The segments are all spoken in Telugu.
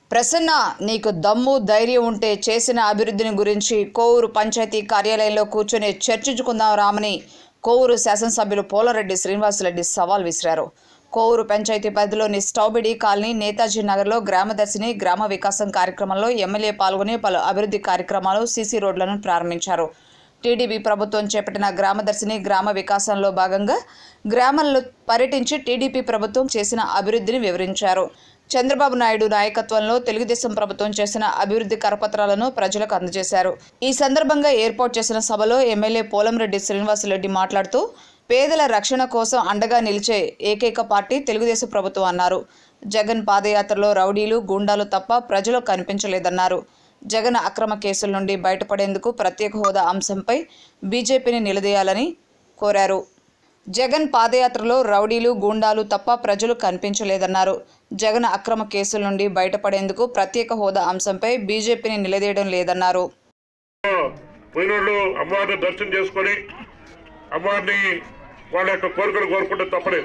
ప్రసన్న నీకు దమ్ము ధైర్యం ఉంటే చేసిన అభివృద్ధిని గురించి కోవూరు పంచాయతీ కార్యాలయంలో కూర్చొని చర్చించుకుందాం రామని కోవూరు శాసనసభ్యులు పోలరెడ్డి శ్రీనివాసరెడ్డి సవాల్ విసిరారు కోవూరు పంచాయతీ పరిధిలోని స్టౌబిడి కాలనీ నేతాజీ నగర్లో గ్రామదర్శిని గ్రామ వికాసం కార్యక్రమంలో ఎమ్మెల్యే పాల్గొని పలు అభివృద్ధి కార్యక్రమాలు సీసీ రోడ్లను ప్రారంభించారు టీడీపీ ప్రభుత్వం చేపట్టిన గ్రామదర్శిని గ్రామ వికాసంలో భాగంగా గ్రామాల్లో పర్యటించి టీడీపీ ప్రభుత్వం చేసిన అభివృద్ధిని వివరించారు చంద్రబాబు నాయుడు నాయకత్వంలో తెలుగుదేశం ప్రభుత్వం చేసిన అభివృద్ధి కరపత్రాలను ప్రజలకు అందజేశారు ఈ సందర్భంగా ఏర్పాటు చేసిన సభలో ఎమ్మెల్యే పోలంరెడ్డి శ్రీనివాసరెడ్డి మాట్లాడుతూ పేదల రక్షణ కోసం అండగా నిలిచే ఏకైక పార్టీ తెలుగుదేశం ప్రభుత్వం అన్నారు జగన్ పాదయాత్రలో రౌడీలు గూండాలు తప్ప ప్రజలు కనిపించలేదన్నారు జగన్ అక్రమ కేసుల నుండి బయటపడేందుకు ప్రత్యేక హోదా అంశంపై బీజేపీని నిలదీయాలని కోరారు జగన్ పాదయాత్రలో రౌడీలు గూండాలు తప్ప ప్రజలు కనిపించలేదన్నారు జగన్ అక్రమ కేసుల నుండి బయటపడేందుకు ప్రత్యేక హోదా అంశంపై బీజేపీని నిలదీయడం లేదన్నారు పోయినోళ్ళు అమ్మవారిని దర్శనం చేసుకొని అమ్మవారిని వాళ్ళ యొక్క కోరికలు కోరుకుంటే తప్పలేదు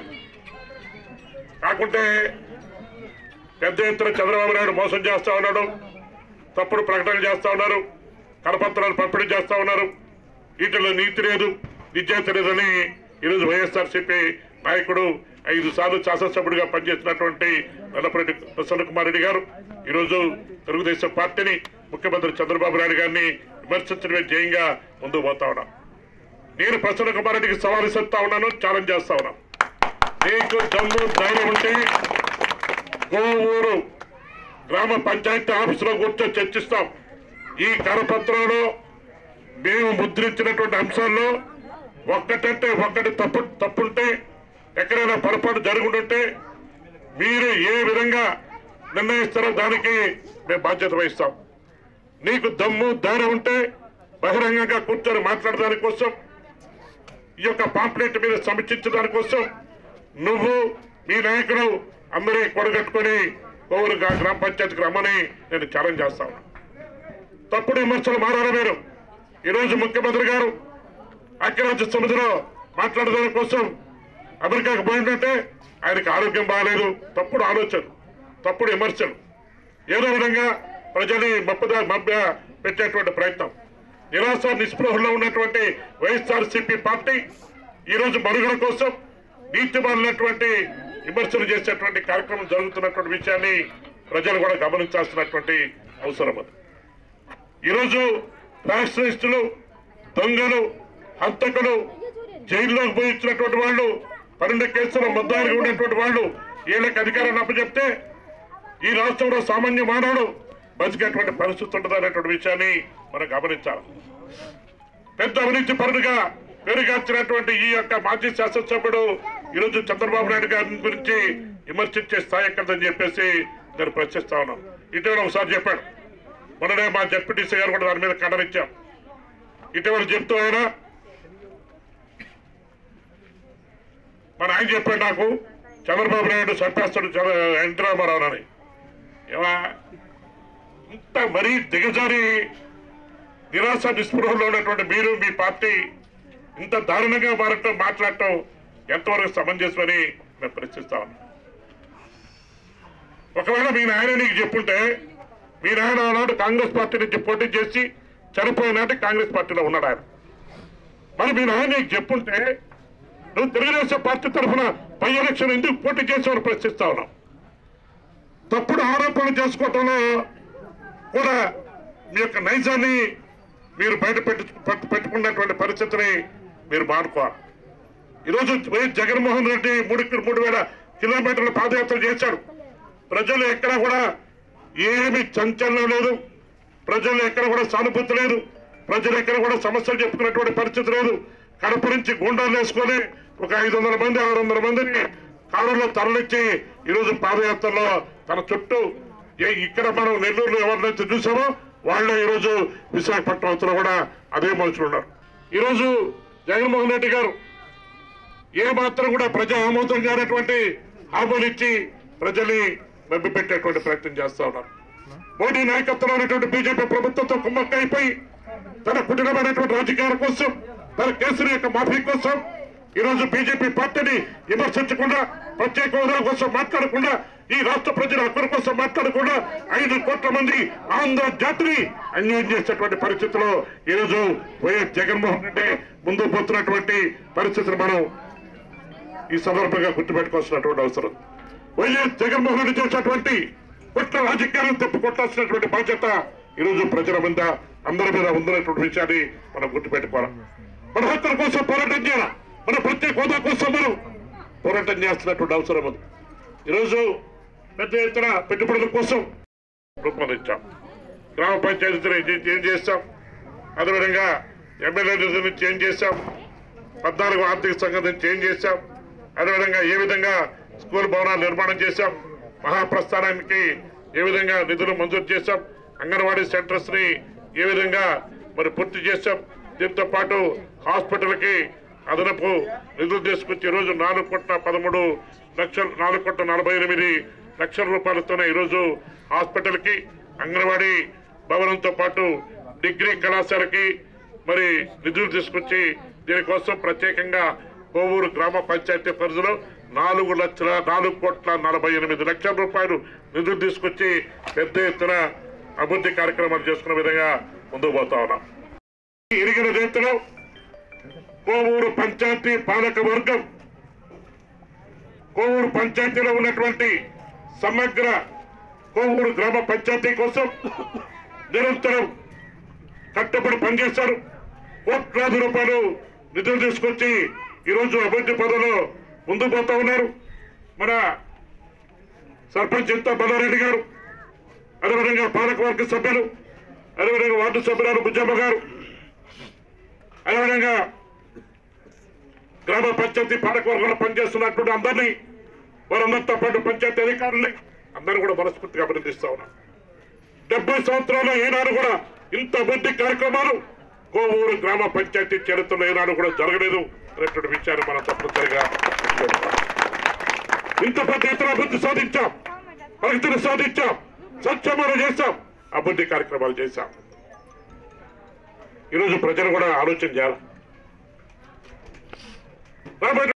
కాకుంటే పెద్ద ఎత్తున చంద్రబాబు నాయుడు మోసం చేస్తా ఉన్నాడు తప్పుడు ప్రకటనలు చేస్తా ఉన్నారు కరపత్రాలు పంపిణీ చేస్తా ఉన్నారు వీటిలో నీతి లేదు నిజాయితీ లేదని ఈరోజు వైఎస్ఆర్సీపీ నాయకుడు ఐదు సార్లు శాసనసభ్యుడిగా పనిచేసినటువంటి నల్లపరెడ్డి ప్రసన్న కుమార్ రెడ్డి గారు ఈరోజు తెలుగుదేశం పార్టీని ముఖ్యమంత్రి చంద్రబాబు నాయుడు గారిని విమర్శించడమే జయంగా ముందుకు పోతా ఉన్నాం నేను ప్రసన్న కుమార్ రెడ్డికి సవాలు ఇస్తా ఉన్నాను ఛాలెంజ్ చేస్తా ఉన్నాను నీకు దమ్ము ధైర్యం ఉంటే కోవూరు గ్రామ పంచాయతీ ఆఫీసులో కూర్చొని చర్చిస్తాం ఈ కరపత్రంలో మేము ముద్రించినటువంటి అంశాల్లో ఒక్కటంటే ఒక్కటి తప్పు తప్పుంటే ఎక్కడైనా పొరపాటు జరుగుంటుంటే మీరు ఏ విధంగా నిర్ణయిస్తారో దానికి మేము బాధ్యత వహిస్తాం నీకు దమ్ము ధైర్యం ఉంటే బహిరంగంగా కూర్చొని మాట్లాడడానికి కోసం ఈ యొక్క పాంప్లెట్ మీద సమీక్షించడానికి కోసం నువ్వు మీ నాయకులు అందరి కొడగట్టుకొని కోవూరు గ్రా- గ్రామ పంచాయతీకి రమ్మని నేను ఛాలెంజ్ చేస్తాను తప్పుడు విమర్శలు మారారు మీరు ఈరోజు ముఖ్యమంత్రి గారు ఐక్యరాజ్య సమితిలో మాట్లాడడానికి కోసం అమెరికాకు పోయిందంటే ఆయనకి ఆరోగ్యం బాగాలేదు తప్పుడు ఆలోచన తప్పుడు విమర్శలు ఏదో విధంగా ప్రజల్ని మప్పద మభ్య పెట్టేటువంటి ప్రయత్నం నిరాశ నిస్పృహలో ఉన్నటువంటి వైఎస్ఆర్సీపీ పార్టీ ఈరోజు మనుగడ కోసం నీతి మాలినటువంటి విమర్శలు చేసేటువంటి కార్యక్రమం జరుగుతున్నటువంటి విషయాన్ని ప్రజలు కూడా గమనించాల్సినటువంటి అవసరం అది ఈరోజు ఫ్యాక్షనిస్టులు దొంగలు హంతకులు జైల్లోకి పోయి ఇచ్చినటువంటి వాళ్ళు పన్నెండు కేసుల ముద్దాయిగా ఉన్నటువంటి వాళ్ళు వీళ్ళకి అధికారాన్ని అప్పచెప్తే ఈ రాష్ట్రంలో సామాన్య మానవుడు బతికేటువంటి పరిస్థితి ఉంటుంది అనేటువంటి విషయాన్ని మనం గమనించాలి పెద్ద అవినీతి పరుడుగా పేరుగాంచినటువంటి ఈ యొక్క మాజీ శాసనసభ్యుడు ఈరోజు చంద్రబాబు నాయుడు గారి గురించి విమర్శించే స్థాయి ఎక్కడదని చెప్పేసి నేను ప్రశ్నిస్తా ఉన్నాం ఇటీవల ఒకసారి చెప్పాడు మొన్ననే మా జడ్పీటీసీ గారు కూడా దాని మీద ఖండనిచ్చాం ఇటీవల చెప్తూ ఆయన మన ఆయన చెప్పాడు నాకు చంద్రబాబు నాయుడు చంపేస్తాడు చంద్ర- ఎన్టీ రామారావు అని ఏమా ఇంత మరీ దిగజారి నిరాశ నిస్పృహలో ఉన్నటువంటి మీరు మీ పార్టీ ఇంత దారుణంగా మారటం మాట్లాడటం ఎంతవరకు సమంజసమని మేము ప్రశ్నిస్తా ఉన్నాం ఒకవేళ మీ నాయన నీకు చెప్పుంటే మీ నాయన ఆనాడు కాంగ్రెస్ పార్టీ నుంచి పోటీ చేసి చనిపోయినాటి కాంగ్రెస్ పార్టీలో ఉన్నాడు ఆయన మరి మీ నాయన నీకు చెప్పుంటే నువ్వు తెలుగుదేశం పార్టీ తరఫున పై ఎలక్షన్ ఎందుకు పోటీ చేసేవారు ప్రశ్నిస్తా ఉన్నాం తప్పుడు ఆరోపణలు చేసుకోవటంలో కూడా మీ యొక్క నైజాన్ని మీరు బయట పెట్టు పెట్టు- పెట్టుకున్నటువంటి పరిస్థితిని మీరు మానుకోవాలి ఈరోజు వైఎస్ జగన్మోహన్ రెడ్డి మూడు మూడు వేల కిలోమీటర్ల పాదయాత్ర చేశాడు ప్రజలు ఎక్కడ కూడా ఏమి చంచలనం లేదు ప్రజలు ఎక్కడ కూడా సానుభూతి లేదు ప్రజలు ఎక్కడ కూడా సమస్యలు చెప్పుకున్నటువంటి పరిస్థితి లేదు కడప నుంచి గుండాలు వేసుకొని ఒక ఐదు వందల మంది ఆరు వందల మందిని కారులో తరలించి ఈరోజు పాదయాత్రలో తన చుట్టూ ఏ- ఇక్కడ మనం నెల్లూరులో ఎవరినైతే చూసామో వాళ్ళే ఈరోజు విశాఖపట్నంలో కూడా అదే మనుషులు ఉన్నారు ఈరోజు జగన్మోహన్ రెడ్డి గారు ఏ మాత్రం కూడా ప్రజా ఆమోదం కానటువంటి హామీలు ఇచ్చి ప్రజల్ని మభ్యపెట్టేటువంటి ప్రయత్నం చేస్తా ఉన్నారు మోడీ నాయకత్వంలో ఉన్నటువంటి బీజేపీ ప్రభుత్వంతో కుమ్మక్కైపోయి తన కుటుంబమైనటువంటి రాజకీయాల కోసం తన కేసుల యొక్క మాఫీ కోసం ఈరోజు బీజేపీ పార్టీని విమర్శించకుండా ప్రత్యేక హోదా కోసం మాట్లాడకుండా ఈ రాష్ట్ర ప్రజల హక్కుల కోసం మాట్లాడకుండా ఐదు కోట్ల మంది ఆంధ్ర జాతిని అన్యాయం చేసేటువంటి పరిస్థితిలో ఈరోజు వైఎస్ జగన్మోహన్ రెడ్డి ముందు పోతున్నటువంటి పరిస్థితిని మనం ఈ సందర్భంగా గుర్తుపెట్టుకోవాల్సినటువంటి అవసరం వైఎస్ జగన్మోహన్ రెడ్డి చేసినటువంటి కుట్ర రాజకీయాలను తిప్పికొట్టాల్సినటువంటి బాధ్యత ఈరోజు ప్రజల మీద అందరి మీద ఉందనేటువంటి విషయాన్ని మనం గుర్తుపెట్టుకోవాలి మన హక్కుల కోసం పోరాటం చేయాలి మన ప్రత్యేక హోదా కోసం మనం పోరాటం చేస్తున్నటువంటి అవసరం ఉంది ఈరోజు పెద్ద ఎత్తున పెట్టుబడుల కోసం రూపొందించాం గ్రామ పంచాయతీని ఏం చేస్తాం అదేవిధంగా ఎమ్మెల్యే నిధులను చేంజ్ చేశాం పద్నాలుగు ఆర్థిక సంఘం నుంచి ఏం చేశాం అదేవిధంగా ఏ విధంగా స్కూల్ భవనాలు నిర్మాణం చేశాం మహాప్రస్థానానికి ఏ విధంగా నిధులు మంజూరు చేశాం అంగన్వాడీ సెంటర్స్ ని ఏ విధంగా మరి పూర్తి చేశాం దీంతో పాటు హాస్పిటల్ కి అదనపు నిధులు తీసుకొచ్చి ఈరోజు నాలుగు కోట్ల పదమూడు లక్షలు నాలుగు కోట్ల నలభై ఎనిమిది లక్షల రూపాయలతోనే ఈరోజు హాస్పిటల్ కి అంగన్వాడీ భవనంతో పాటు డిగ్రీ కళాశాలకి మరి నిధులు తీసుకొచ్చి దీనికోసం ప్రత్యేకంగా కోవూరు గ్రామ పంచాయతీ పరిధిలో నాలుగు లక్షల నాలుగు కోట్ల నలభై ఎనిమిది లక్షల రూపాయలు నిధులు తీసుకొచ్చి పెద్ద ఎత్తున అభివృద్ధి కార్యక్రమాలు చేసుకునే విధంగా ముందుకు పోతా ఉన్నాం ఎరిగిన రీతిలో కోవూరు పంచాయతీ పాలక వర్గం కోవూరు పంచాయతీలో ఉన్నటువంటి సమగ్ర కోవూరు గ్రామ పంచాయతీ కోసం నిరంతరం కష్టపడి పనిచేశారు కోట్లాది రూపాయలు నిధులు తీసుకొచ్చి ఈరోజు అభివృద్ధి పదంలో ముందుకు పోతా ఉన్నారు మన సర్పంచ్ ఇంత బల్లారెడ్డి గారు అదేవిధంగా పాలకవర్గ సభ్యులు అదేవిధంగా వార్డు సభ్యురాలు బుజ్జమ్మ గారు అదేవిధంగా గ్రామ పంచాయతీ పాలకవర్గంలో పనిచేస్తున్నటువంటి అందరినీ వారందరితో పాటు పంచాయతీ అధికారుల్ని అందరూ కూడా మనస్ఫూర్తిగా అభినందిస్తా ఉన్నాం డెబ్బై సంవత్సరాల ఏనాడు కూడా ఇంత అభివృద్ధి కార్యక్రమాలు కోవూరు గ్రామ పంచాయతీ చరిత్రలో ఏనాడు కూడా జరగలేదు అనేటువంటి విషయాన్ని మనం తప్పనిసరిగా గుర్తుపెట్టుకోవాలి. ఇంత పెద్ద ఎత్తున అభివృద్ధి సాధించాం ప్రగతిని సాధించాం సత్యమనం చేశాం అభివృద్ధి కార్యక్రమాలు చేశాం ఈరోజు ప్రజలు కూడా ఆలోచన చేయాలి రాబోయే